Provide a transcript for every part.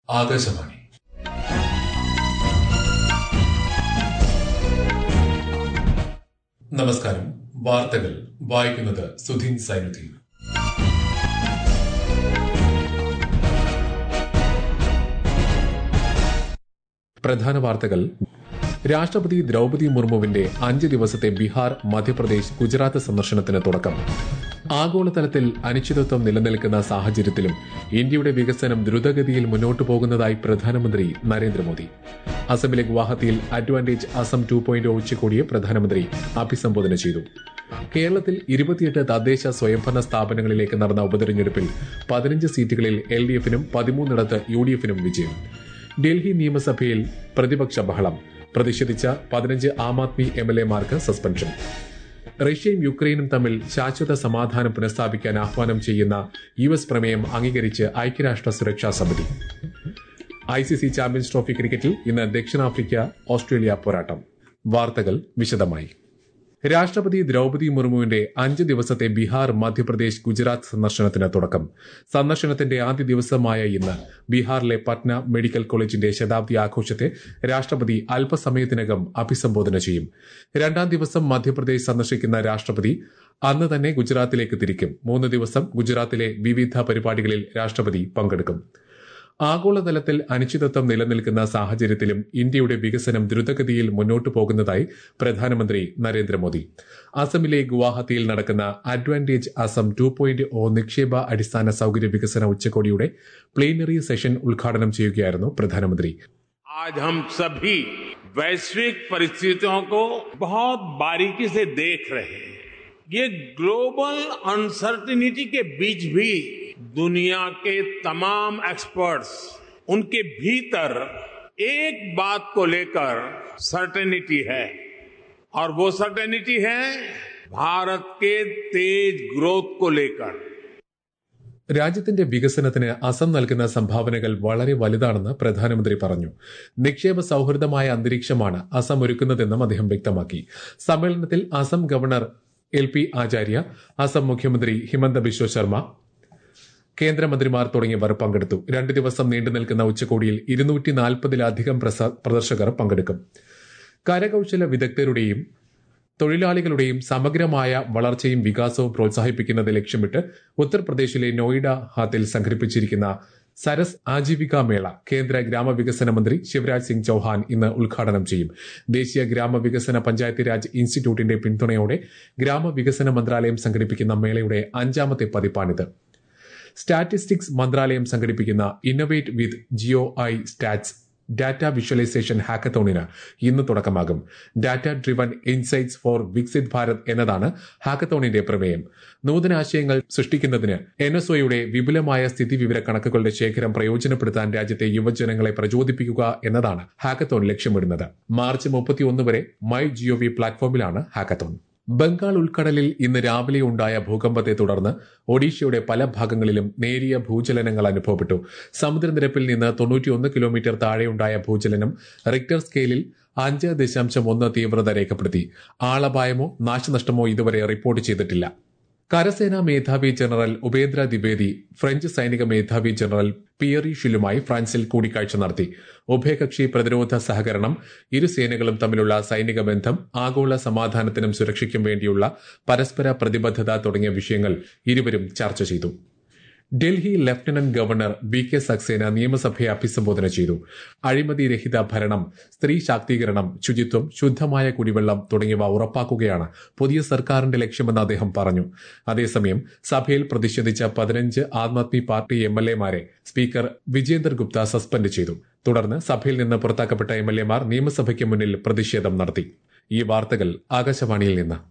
ആകാശവാണി നമസ്കാരം വാർത്തകൾ വായിക്കുന്നത് സുധീൻ സൈനുദ്ദീൻ പ്രധാന വാർത്തകൾ രാഷ്ട്രപതി ദ്രൗപതി മുർമുവിന്റെ അഞ്ച് ദിവസത്തെ ബീഹാർ മധ്യപ്രദേശ് ഗുജറാത്ത് സന്ദർശനത്തിന് തുടക്കം ആഗോളതലത്തിൽ അനിശ്ചിതത്വം നിലനിൽക്കുന്ന സാഹചര്യത്തിലും ഇന്ത്യയുടെ വികസനം ദ്രുതഗതിയിൽ മുന്നോട്ടു പോകുന്നതായി പ്രധാനമന്ത്രി നരേന്ദ്രമോദി അസമിലെ ഗുവാഹത്തിയിൽ അഡ്വാൻറ്റേജ് അസം ടു പോയിന്റ് ഉച്ചകോടിയെ പ്രധാനമന്ത്രി അഭിസംബോധന ചെയ്തു കേരളത്തിൽ ഇരുപത്തിയെട്ട് തദ്ദേശ സ്വയംഭരണ സ്ഥാപനങ്ങളിലേക്ക് നടന്ന ഉപതെരഞ്ഞെടുപ്പിൽ പതിനഞ്ച് സീറ്റുകളിൽ എൽ ഡി എഫിനും പതിമൂന്നിടത്ത് യു ഡി എഫിനും വിജയം ഡൽഹി നിയമസഭയിൽ പ്രതിപക്ഷ ബഹളം പ്രതിഷേധിച്ച പതിനഞ്ച് ആം ആദ്മി എം എൽ എമാർക്ക് സസ്പെൻഷൻ റഷ്യയും യുക്രൈനും തമ്മിൽ ശാശ്വത സമാധാനം പുനഃസ്ഥാപിക്കാൻ ആഹ്വാനം ചെയ്യുന്ന യു എസ് പ്രമേയം അംഗീകരിച്ച് ഐക്യരാഷ്ട്ര സുരക്ഷാ സമിതി I C C champions trophy ക്രിക്കറ്റിൽ ഇന്ന് ദക്ഷിണാഫ്രിക്ക ഓസ്ട്രേലിയ പോരാട്ടം വാർത്തകൾ വിശദമായി രാഷ്ട്രപതി ദ്രൗപതി മുർമുവിന്റെ അഞ്ച് ദിവസത്തെ ബീഹാർ മധ്യപ്രദേശ് ഗുജറാത്ത് സന്ദർശനത്തിന് തുടക്കം സന്ദർശനത്തിന്റെ ആദ്യ ദിവസമായ ഇന്ന് ബീഹാറിലെ പട്ന മെഡിക്കൽ കോളേജിന്റെ ശതാബ്ദി ആഘോഷത്തെ രാഷ്ട്രപതി അല്പസമയത്തിനകം അഭിസംബോധന ചെയ്യും രണ്ടാം ദിവസം മധ്യപ്രദേശ് സന്ദർശിക്കുന്ന രാഷ്ട്രപതി അന്ന് തന്നെ ഗുജറാത്തിലേക്ക് തിരിക്കും മൂന്ന് ദിവസം ഗുജറാത്തിലെ വിവിധ പരിപാടികളിൽ രാഷ്ട്രപതി പങ്കെടുക്കും ആഗോളതലത്തിൽ അനിശ്ചിതത്വം നിലനിൽക്കുന്ന സാഹചര്യത്തിലും ഇന്ത്യയുടെ വികസനം ദ്രുതഗതിയിൽ മുന്നോട്ടു പോകുന്നതായി പ്രധാനമന്ത്രി നരേന്ദ്രമോദി അസമിലെ ഗുവാഹത്തിയിൽ നടക്കുന്ന advantage Assam two point O നിക്ഷേപ അടിസ്ഥാന സൌകര്യ വികസന ഉച്ചകോടിയുടെ പ്ലീനറി സെഷൻ ഉദ്ഘാടനം ചെയ്യുകയായിരുന്നു പ്രധാനമന്ത്രി आज हम सभी वैश्विक परिस्थितियों को बहुत बारीकी से देख रहे हैं ये ग्लोबल अनसर्टिनिटी के बीच भी दुनिया के तमाम एक्सपर्ट्स उनके भीतर एक बात को लेकर सर्टेनिटी है और वो सर्टेनिटी है भारत के तेज ग्रोथ को लेकर രാജ്യത്തിന്റെ വികസനത്തിന് അസം നൽകുന്ന സംഭാവനകൾ വളരെ വലുതാണെന്ന് പ്രധാനമന്ത്രി പറഞ്ഞു നിക്ഷേപ സൌഹൃദമായ അന്തരീക്ഷമാണ് അസം ഒരുക്കുന്നതെന്നും അദ്ദേഹം വ്യക്തമാക്കി സമ്മേളനത്തിൽ Assam governor L P Acharya Assam മുഖ്യമന്ത്രി ഹിമന്ത ബിശ്വ ശർമ്മ കേന്ദ്രമന്ത്രിമാർ തുടങ്ങിയവർ പങ്കെടുത്തു രണ്ട് ദിവസം നീണ്ടു നിൽക്കുന്ന ഉച്ചകോടിയിൽ ഇരുന്നൂറ്റി നാൽപ്പതിലധികം പ്രദർശകർ പങ്കെടുക്കും കരകൌശല വിദഗ്ധരുടെയും തൊഴിലാളികളുടെയും സമഗ്രമായ വളർച്ചയും വികാസവും പ്രോത്സാഹിപ്പിക്കുന്നത് ലക്ഷ്യമിട്ട് ഉത്തർപ്രദേശിലെ നോയിഡ ഹാത്തിൽ സംഘടിപ്പിച്ചിരിക്കുന്ന സരസ് ആജീവിക മേള കേന്ദ്ര ഗ്രാമവികസന മന്ത്രി ശിവരാജ് സിംഗ് ചൌഹാൻ ഇന്ന് ഉദ്ഘാടനം ചെയ്യും ദേശീയ ഗ്രാമവികസന പഞ്ചായത്ത് രാജ് ഇൻസ്റ്റിറ്റ്യൂട്ടിന്റെ പിന്തുണയോടെ ഗ്രാമവികസന മന്ത്രാലയം സംഘടിപ്പിക്കുന്ന മേളയുടെ അഞ്ചാമത്തെ പതിപ്പാണിത് സ്റ്റാറ്റിസ്റ്റിക്സ് മന്ത്രാലയം സംഘടിപ്പിക്കുന്ന innovate with geo I stats data visualisation ഹാക്കത്തോണിന് ഇന്ന് തുടക്കമാകും data driven insights for Viksit Bharat എന്നതാണ് ഹാക്കത്തോണിന്റെ പ്രമേയം നൂതനാശയങ്ങൾ സൃഷ്ടിക്കുന്നതിന് എൻ എസ് ഒയുടെ വിപുലമായ സ്ഥിതിവിവര കണക്കുകളുടെ ശേഖരം പ്രയോജനപ്പെടുത്താൻ രാജ്യത്തെ യുവജനങ്ങളെ പ്രചോദിപ്പിക്കുക എന്നതാണ് ഹാക്കത്തോൺ ലക്ഷ്യമിടുന്നത് മാർച്ച് മുപ്പത്തിയൊന്ന് വരെ മൈ ജിഒവി പ്ലാറ്റ്ഫോമിലാണ് ഹാക്കത്തോൺ ബംഗാൾ ഉൾക്കടലിൽ ഇന്ന് രാവിലെ ഉണ്ടായ ഭൂകമ്പത്തെ തുടർന്ന് ഒഡീഷയുടെ പല ഭാഗങ്ങളിലും നേരിയ ഭൂചലനങ്ങൾ അനുഭവപ്പെട്ടു സമുദ്രനിരപ്പിൽ നിന്ന് തൊണ്ണൂറ്റിയൊന്ന് കിലോമീറ്റർ താഴെയുണ്ടായ ഭൂചലനം റിക്ടർ സ്കെയിലിൽ അഞ്ച് ദശാംശം ഒന്ന് തീവ്രത രേഖപ്പെടുത്തി ആളപായമോ നാശനഷ്ടമോ ഇതുവരെ റിപ്പോർട്ട് ചെയ്തിട്ടില്ല കരസേനാ മേധാവി ജനറൽ ഉപേന്ദ്ര ദ്വിവേദി ഫ്രഞ്ച് സൈനിക മേധാവി ജനറൽ പിയറി ഷിലുമായി ഫ്രാൻസിൽ കൂടിക്കാഴ്ച നടത്തി ഉഭയകക്ഷി പ്രതിരോധ സഹകരണം ഇരു സേനകളും തമ്മിലുള്ള സൈനിക ബന്ധം ആഗോള സമാധാനത്തിനും സുരക്ഷയ്ക്കും വേണ്ടിയുള്ള പരസ്പര പ്രതിബദ്ധത തുടങ്ങിയ വിഷയങ്ങൾ ഇരുവരും ചർച്ച ചെയ്തു Delhi lieutenant governor V K Saxena നിയമസഭയെ അഭിസംബോധന ചെയ്തു അഴിമതി രഹിത ഭരണം സ്ത്രീ ശാക്തീകരണം ശുചിത്വം ശുദ്ധമായ കുടിവെള്ളം തുടങ്ങിയവ ഉറപ്പാക്കുകയാണ് പുതിയ സർക്കാരിന്റെ ലക്ഷ്യമെന്ന് അദ്ദേഹം പറഞ്ഞു അതേസമയം സഭയിൽ പ്രതിഷേധിച്ച പതിനഞ്ച് Aam Aadmi party M L എമാരെ സ്പീക്കർ വിജേന്ദർ ഗുപ്ത സസ്പെൻഡ് ചെയ്തു തുടർന്ന് സഭയിൽ നിന്ന് പുറത്താക്കപ്പെട്ട എം എൽ എമാർ നിയമസഭയ്ക്ക് മുന്നിൽ പ്രതിഷേധം നടത്തി ഈ വാർത്തകൾ ആകാശവാണിയിൽ നിന്ന്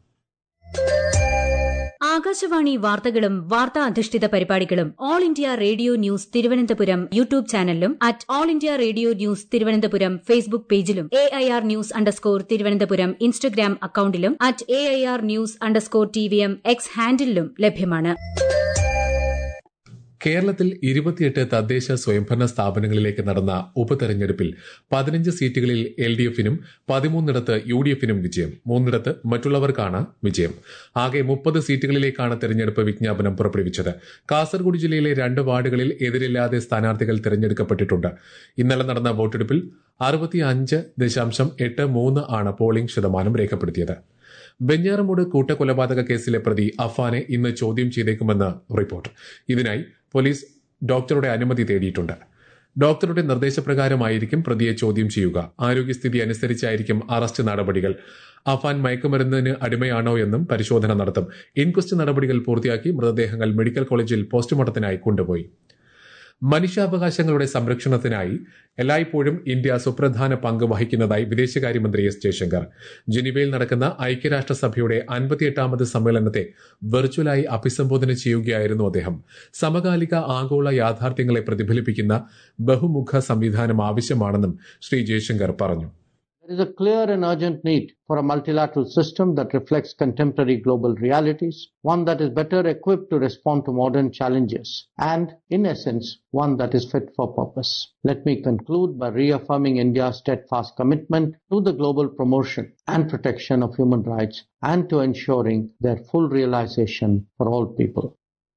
ആകാശവാണി വാർത്തകളും വാർത്താ അധിഷ്ഠിത പരിപാടികളും All India Radio News Thiruvananthapuram YouTube ചാനലിലും at All India Radio News Thiruvananthapuram Facebook പേജിലും A I R news underscore Thiruvananthapuram Instagram അക്കൌണ്ടിലും at A I R news underscore T V M X ഹാൻഡിലും ലഭ്യമാണ് കേരളത്തിൽ ഇരുപത്തിയെട്ട് തദ്ദേശ സ്വയംഭരണ സ്ഥാപനങ്ങളിലേക്ക് നടന്ന ഉപതെരഞ്ഞെടുപ്പിൽ പതിനഞ്ച് സീറ്റുകളിൽ എൽ ഡി എഫിനും പതിമൂന്നിടത്ത് യു ഡി എഫിനും വിജയം മൂന്നിടത്ത് മറ്റുള്ളവർക്കാണ് വിജയം ആകെ മുപ്പത് സീറ്റുകളിലേക്കാണ് തെരഞ്ഞെടുപ്പ് വിജ്ഞാപനം പുറപ്പെടുവിച്ചത് കാസർഗോഡ് ജില്ലയിലെ രണ്ട് വാർഡുകളിൽ എതിരില്ലാതെ സ്ഥാനാർത്ഥികൾ തെരഞ്ഞെടുക്കപ്പെട്ടിട്ടുണ്ട് ഇന്നലെ നടന്ന വോട്ടെടുപ്പിൽ അറുപത്തിയഞ്ച് ദശാംശം എട്ട് മൂന്ന് ആണ് പോളിംഗ് ശതമാനം രേഖപ്പെടുത്തിയത് ബെഞ്ഞാറമൂട് കൂട്ടക്കൊലപാതക കേസിലെ പ്രതി അഫാനെ ഇന്ന് ചോദ്യം ചെയ്തേക്കുമെന്ന് റിപ്പോർട്ട് ഇതിനായി പോലീസ് ഡോക്ടറുടെ അനുമതി തേടിയിട്ടുണ്ട് ഡോക്ടറുടെ നിർദ്ദേശപ്രകാരമായിരിക്കും പ്രതിയെ ചോദ്യം ചെയ്യുക ആരോഗ്യസ്ഥിതി അനുസരിച്ചായിരിക്കും അറസ്റ്റ് നടപടികൾ അഫാൻ മയക്കുമരുന്നിന് അടിമയാണോ എന്നും പരിശോധന നടത്തും ഇൻക്വസ്റ്റ് നടപടികൾ പൂർത്തിയാക്കി മൃതദേഹങ്ങൾ മെഡിക്കൽ കോളേജിൽ പോസ്റ്റ്മോർട്ടത്തിനായി കൊണ്ടുപോയി മനുഷ്യാവകാശങ്ങളുടെ സംരക്ഷണത്തിനായി എല്ലായ്പ്പോഴും ഇന്ത്യ സുപ്രധാന പങ്ക് വഹിക്കുന്നതായി വിദേശകാര്യമന്ത്രി എസ് ജയശങ്കർ ജനീവയിൽ നടക്കുന്ന ഐക്യരാഷ്ട്രസഭയുടെ അൻപത്തിയെട്ടാമത് സമ്മേളനത്തെ വെർച്വലായി അഭിസംബോധന ചെയ്യുകയായിരുന്നു അദ്ദേഹം സമകാലിക ആഗോള യാഥാർത്ഥ്യങ്ങളെ പ്രതിഫലിപ്പിക്കുന്ന ബഹുമുഖ സംവിധാനം ആവശ്യമാണെന്നും ശ്രീ ജയശങ്കർ പറഞ്ഞു There is a clear and urgent need for a multilateral system that reflects contemporary global realities, one that is better equipped to respond to modern challenges, and, in essence, one that is fit for purpose. Let me conclude by reaffirming India's steadfast commitment to the global promotion and protection of human rights and to ensuring their full realization for all people.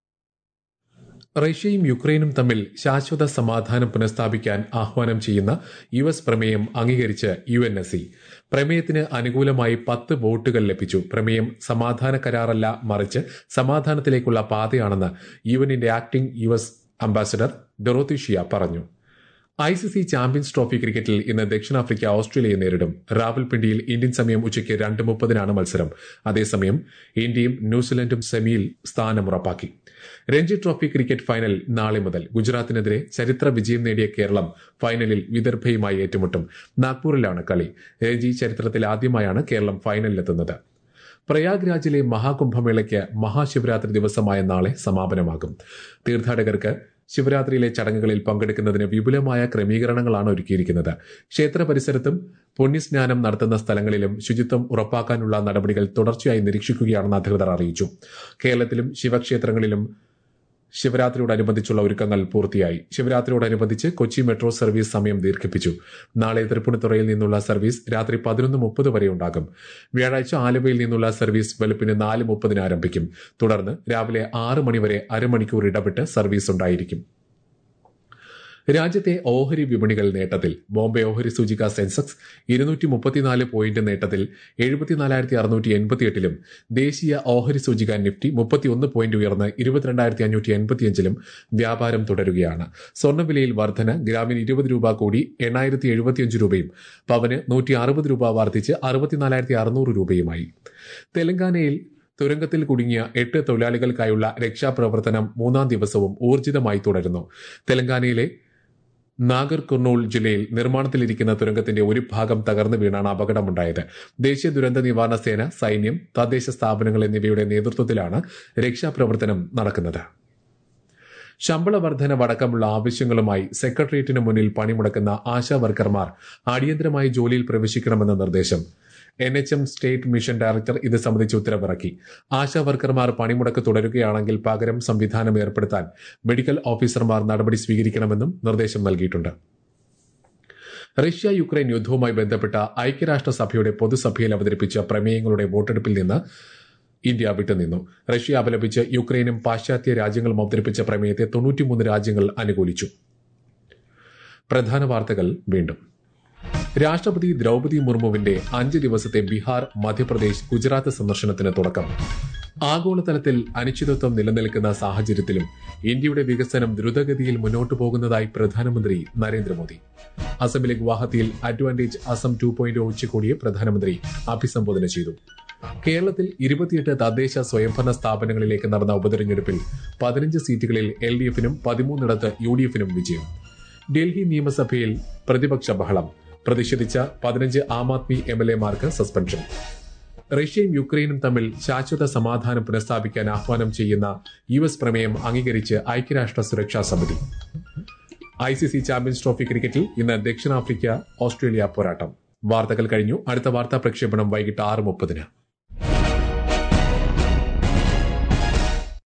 റഷ്യയും യുക്രൈനും തമ്മിൽ ശാശ്വത സമാധാനം പുനഃസ്ഥാപിക്കാൻ ആഹ്വാനം ചെയ്യുന്ന U S പ്രമേയം അംഗീകരിച്ച് യു എൻ എസ് സി പ്രമേയത്തിന് അനുകൂലമായി പത്ത് വോട്ടുകൾ ലഭിച്ചു പ്രമേയം സമാധാന കരാറല്ല മറിച്ച് സമാധാനത്തിലേക്കുള്ള പാതയാണെന്ന് യു എന്നിന്റെ acting U S ambassador Dorothy Shea പറഞ്ഞു I C C champions trophy ക്രിക്കറ്റിൽ ഇന്ന് ദക്ഷിണാഫ്രിക്ക ഓസ്ട്രേലിയയെ നേരിടും റാവൽപിണ്ടിയിൽ ഇന്ത്യൻ സമയം ഉച്ചയ്ക്ക് രണ്ട് മുപ്പതിനാണ് മത്സരം അതേസമയം ഇന്ത്യയും ന്യൂസിലൻഡും സെമിയിൽ സ്ഥാനം ഉറപ്പാക്കി രഞ്ജി ട്രോഫി ക്രിക്കറ്റ് ഫൈനൽ നാളെ മുതൽ ഗുജറാത്തിനെതിരെ ചരിത്ര വിജയം നേടിയ കേരളം ഫൈനലിൽ വിദർഭയുമായി ഏറ്റുമുട്ടും നാഗ്പൂരിലാണ് കളി രഞ്ജി ചരിത്രത്തിൽ ആദ്യമായാണ് കേരളം ഫൈനലിലെത്തുന്നത് പ്രയാഗ്രാജിലെ മഹാകുംഭമേളയ്ക്ക് മഹാശിവരാത്രി ദിവസമായ നാളെ സമാപനമാകും തീർത്ഥാടകർക്ക് ശിവരാത്രിയിലെ ചടങ്ങുകളിൽ പങ്കെടുക്കുന്നതിന് വിപുലമായ ക്രമീകരണങ്ങളാണ് ഒരുക്കിയിരിക്കുന്നത് ക്ഷേത്ര പരിസരത്തും പുണ്യസ്നാനം നടത്തുന്ന സ്ഥലങ്ങളിലും ശുചിത്വം ഉറപ്പാക്കാനുള്ള നടപടികൾ തുടർച്ചയായി നിരീക്ഷിക്കുകയാണെന്ന് അധികൃതർ അറിയിച്ചു കേരളത്തിലും ശിവക്ഷേത്രങ്ങളിലും ശിവരാത്രിയോടനുബന്ധിച്ചുള്ള ഒരുക്കങ്ങൾ പൂർത്തിയായി ശിവരാത്രിയോടനുബന്ധിച്ച് കൊച്ചി മെട്രോ സർവീസ് സമയം ദീർഘിപ്പിച്ചു നാളെ തൃപ്പൂണിത്തുറയിൽ നിന്നുള്ള സർവീസ് രാത്രി പതിനൊന്ന് മുപ്പത് വരെ ഉണ്ടാകും വ്യാഴാഴ്ച ആലുവയിൽ നിന്നുള്ള സർവീസ് വെളുപ്പിന് നാല് മുപ്പതിന് ആരംഭിക്കും തുടർന്ന് രാവിലെ ആറ് മണിവരെ അരമണിക്കൂർ ഇടവിട്ട് സർവീസ് ഉണ്ടായിരിക്കും രാജ്യത്തെ ഓഹരി വിപണികൾ നേട്ടത്തിൽ ബോംബെ ഓഹരി സൂചിക സെൻസെക്സ് ഇരുന്നൂറ്റി മുപ്പത്തിനാല് പോയിന്റ് നേട്ടത്തിൽ എഴുപത്തിനാലായിരത്തി അറുന്നൂറ്റി എൺപത്തിയെട്ടിലും ദേശീയ ഓഹരി സൂചിക നിഫ്റ്റി മുപ്പത്തിയൊന്ന് പോയിന്റ് ഉയർന്ന് ഇരുപത്തിരണ്ടായിരത്തി അഞ്ഞൂറ്റി എൺപത്തിയഞ്ചിലും വ്യാപാരം തുടരുകയാണ് സ്വർണ്ണവിലയിൽ വർധന ഗ്രാമിന് ഇരുപത് രൂപ കൂടി എണ്ണായിരത്തി എഴുപത്തിയഞ്ച് രൂപയും പവന് നൂറ്റി അറുപത് രൂപ വർദ്ധിച്ച് അറുപത്തിനാലായിരത്തി അറുന്നൂറ് രൂപയുമായി തെലങ്കാനയിൽ തുരങ്കത്തിൽ കുടുങ്ങിയ എട്ട് തൊഴിലാളികൾക്കായുള്ള രക്ഷാപ്രവർത്തനം മൂന്നാം ദിവസവും ഊർജിതമായി തുടരുന്നു തെലങ്കാനയിലെ നാഗർ കുർണൂൾ ജില്ലയിൽ നിർമ്മാണത്തിലിരിക്കുന്ന തുരങ്കത്തിന്റെ ഒരു ഭാഗം തകർന്നു വീണാണ് അപകടമുണ്ടായത് ദേശീയ ദുരന്ത നിവാരണ സേന സൈന്യം തദ്ദേശ സ്ഥാപനങ്ങൾ എന്നിവയുടെ നേതൃത്വത്തിലാണ് രക്ഷാപ്രവർത്തനം നടക്കുന്നത് ശമ്പള വർധനവടക്കമുള്ള ആവശ്യങ്ങളുമായി സെക്രട്ടേറിയറ്റിന് മുന്നിൽ പണിമുടക്കുന്ന ആശാ വർക്കർമാർ അടിയന്തരമായി ജോലിയിൽ പ്രവേശിക്കണമെന്ന നിർദ്ദേശം N H M state mission director ഇത് സംബന്ധിച്ച് ഉത്തരവിറക്കി ആശാ വർക്കർമാർ പണിമുടക്ക് തുടരുകയാണെങ്കിൽ പകരം സംവിധാനം ഏർപ്പെടുത്താൻ മെഡിക്കൽ ഓഫീസർമാർ നടപടി സ്വീകരിക്കണമെന്നും നിർദ്ദേശം നൽകിയിട്ടുണ്ട് റഷ്യ യുക്രൈൻ യുദ്ധവുമായി ബന്ധപ്പെട്ട ഐക്യരാഷ്ട്രസഭയുടെ പൊതുസഭയിൽ അവതരിപ്പിച്ച പ്രമേയങ്ങളുടെ വോട്ടെടുപ്പിൽ നിന്ന് ഇന്ത്യ വിട്ടുനിന്നു റഷ്യ അപലപിച്ച് യുക്രൈനും പാശ്ചാത്യ രാജ്യങ്ങളും അവതരിപ്പിച്ച പ്രമേയത്തെ തൊണ്ണൂറ്റിമൂന്ന് രാജ്യങ്ങൾ അനുകൂലിച്ചു പ്രധാന വാർത്തകൾ വീണ്ടും രാഷ്ട്രപതി ദ്രൗപതി മുർമുവിന്റെ അഞ്ച് ദിവസത്തെ ബീഹാർ മധ്യപ്രദേശ് ഗുജറാത്ത് സന്ദർശനത്തിന് തുടക്കം ആഗോളതലത്തിൽ അനിശ്ചിതത്വം നിലനിൽക്കുന്ന സാഹചര്യത്തിലും ഇന്ത്യയുടെ വികസനം ദ്രുതഗതിയിൽ മുന്നോട്ടു പോകുന്നതായി പ്രധാനമന്ത്രി നരേന്ദ്രമോദി അസമിലെ ഗുവാഹത്തിയിൽ അഡ്വാൻറ്റേജ് അസം ടു പോയിന്റ് ഉച്ചകോടിയെ പ്രധാനമന്ത്രി അഭിസംബോധന ചെയ്തു കേരളത്തിൽ ഇരുപത്തിയെട്ട് തദ്ദേശ സ്വയംഭരണ സ്ഥാപനങ്ങളിലേക്ക് നടന്ന ഉപതെരഞ്ഞെടുപ്പിൽ പതിനഞ്ച് സീറ്റുകളിൽ എൽ ഡി എഫിനും പതിമൂന്നിടത്ത് യു ഡി എഫിനും വിജയം ഡൽഹി നിയമസഭയിൽ പ്രതിപക്ഷ ബഹളം പ്രതിഷേധിച്ച പതിനഞ്ച് ആം ആദ്മി എം എൽ എമാർക്ക് സസ്പെൻഷൻ റഷ്യയും യുക്രൈനും തമ്മിൽ ശാശ്വത സമാധാനം പുനഃസ്ഥാപിക്കാൻ ആഹ്വാനം ചെയ്യുന്ന യു എസ് പ്രമേയം അംഗീകരിച്ച് ഐക്യരാഷ്ട്ര സുരക്ഷാ സമിതി I C C champions trophy ക്രിക്കറ്റിൽ ഇന്ന് ദക്ഷിണാഫ്രിക്ക ഓസ്ട്രേലിയ പോരാട്ടം വാർത്തകൾ കഴിഞ്ഞു അടുത്ത വാർത്താ പ്രക്ഷേപണം വൈകിട്ട് ആറ് മുപ്പതിന്